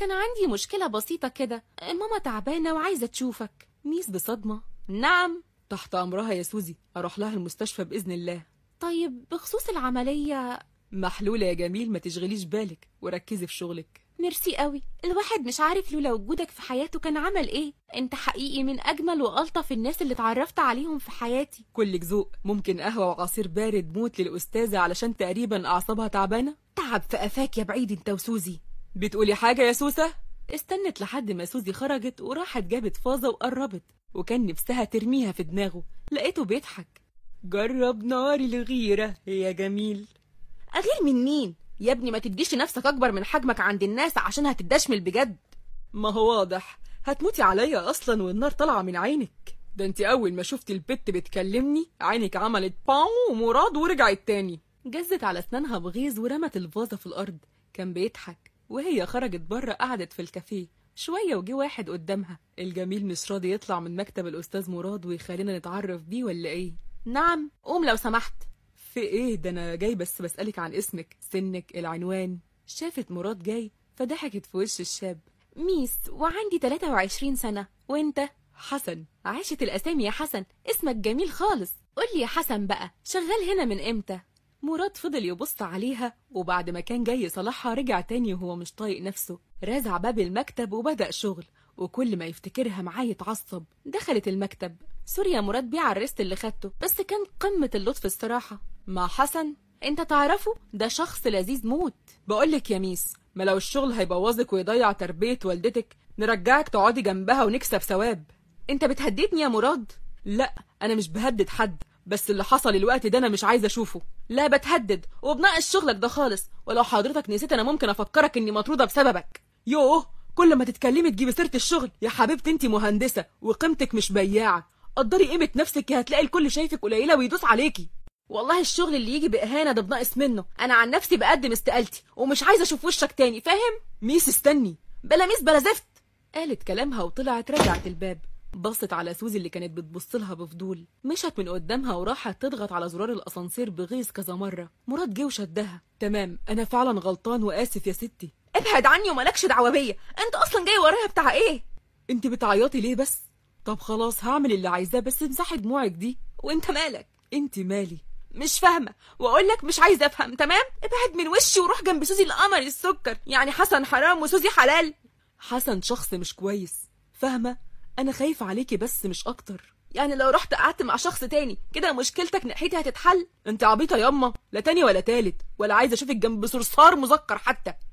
كان عندي مشكلة بسيطة كده ماما تعبانة وعايزة تشوفك ميس بصدمة نعم تحت أمرها يا سوزي أروح لها المستشفى بإذن الله طيب بخصوص العملية محلولة يا جميل ما تشغليش بالك وركزي في شغلك ميرسي قوي الواحد مش عارف لولا وجودك في حياته كان عمل ايه انت حقيقي من اجمل والطف الناس اللي اتعرفت عليهم في حياتي كلك ذوق ممكن قهوة وعصير بارد موت للأستاذة علشان تقريبا أعصابها تعبانة تعب في قفاك يا بعيد انت وسوزي بتقولي حاجة يا سوسة؟ استنت لحد ما سوزي خرجت وراحت جابت فازة وقربت وكان نفسها ترميها في دماغه لقيته بيضحك جرب نار الغيرة يا جميل اغير من مين يا ابني ما تديش لنفسك اكبر من حجمك عند الناس عشان هتدشمل بجد ما هو واضح هتموتي عليا أصلا والنار طالعة من عينك ده انت أول ما شفتي البت بتكلمني عينك عملت باو ومراد ورجعت تاني جزت على أسنانها بغيظ ورمت الفازة في الأرض كان بيضحك وهي خرجت بره قعدت في الكافيه شوية وجي واحد قدامها الجميل مش راضي يطلع من مكتب الأستاذ مراد ويخلينا نتعرف بيه ولا إيه نعم قوم لو سمحت في إيه ده أنا جاي بس بسألك عن اسمك سنك العنوان شافت مراد جاي فضحكت في وش الشاب ميس وعندي 23 سنة وانت حسن عاشت الأسامي يا حسن اسمك جميل خالص قولي يا حسن بقى شغال هنا من امتى مراد فضل يبص عليها وبعد ما كان جاي يصالحها رجع تاني وهو مش طايق نفسه رازع باب المكتب وبدأ شغل وكل ما يفتكرها معاه يتعصب دخلت المكتب سوري يا مراد بيع الريست اللي خدته بس كان قمة اللطف الصراحة مع حسن انت تعرفه ده شخص لذيذ موت بقولك يا ميس ما لو الشغل هيبوظك ويضيع تربية والدتك نرجعك تقعدي جنبها ونكسب ثواب انت بتهددني يا مراد لا انا مش بهدد حد بس اللي حصل الوقت ده انا مش عايزه اشوفه لا بتهدد وبناقص شغلك ده خالص ولو حضرتك نسيت انا ممكن افكرك اني مطرودة بسببك يوه كل ما تتكلمي تجيبي سيره الشغل يا حبيبتي انت مهندسه وقيمتك مش بياعه قدري قيمه نفسك هتلاقي الكل شايفك قليله ويدوس عليكي والله الشغل اللي يجي بإهانة ده بناقص منه أنا عن نفسي بقدم استقالتي ومش عايزة أشوف وشك تاني فاهم؟ ميس استني بلا ميس بلا زفت قالت كلامها وطلعت رجعت الباب بصت على سوزي اللي كانت بتبص لها بفضول مشت من قدامها وراحت تضغط على زرار الاسانسير بغيظ كذا مره مراد جه وشدها تمام انا فعلا غلطان واسف يا ستي ابعد عني ومالكش دعوة بيا أنت أصلا جاي ورايا بتاع إيه؟ انت بتعيطي ليه بس طب خلاص هعمل اللي عايزاه بس امسحي دموعك دي وأنت مالك؟ انت مالي مش فاهمة وأقول لك مش عايزة أفهم تمام؟ ابعد من وشي وروح جنب سوزي القمر السكر يعني حسن حرام وسوزي حلال حسن شخص مش كويس فاهمه انا خايفه عليكي بس مش اكتر يعني لو رحت قعدت مع شخص تاني كده مشكلتك ناحيتي هتتحل انت عبيطه ياما لا تاني ولا تالت ولا عايزه اشوفك جنب صرصار مذكر حتى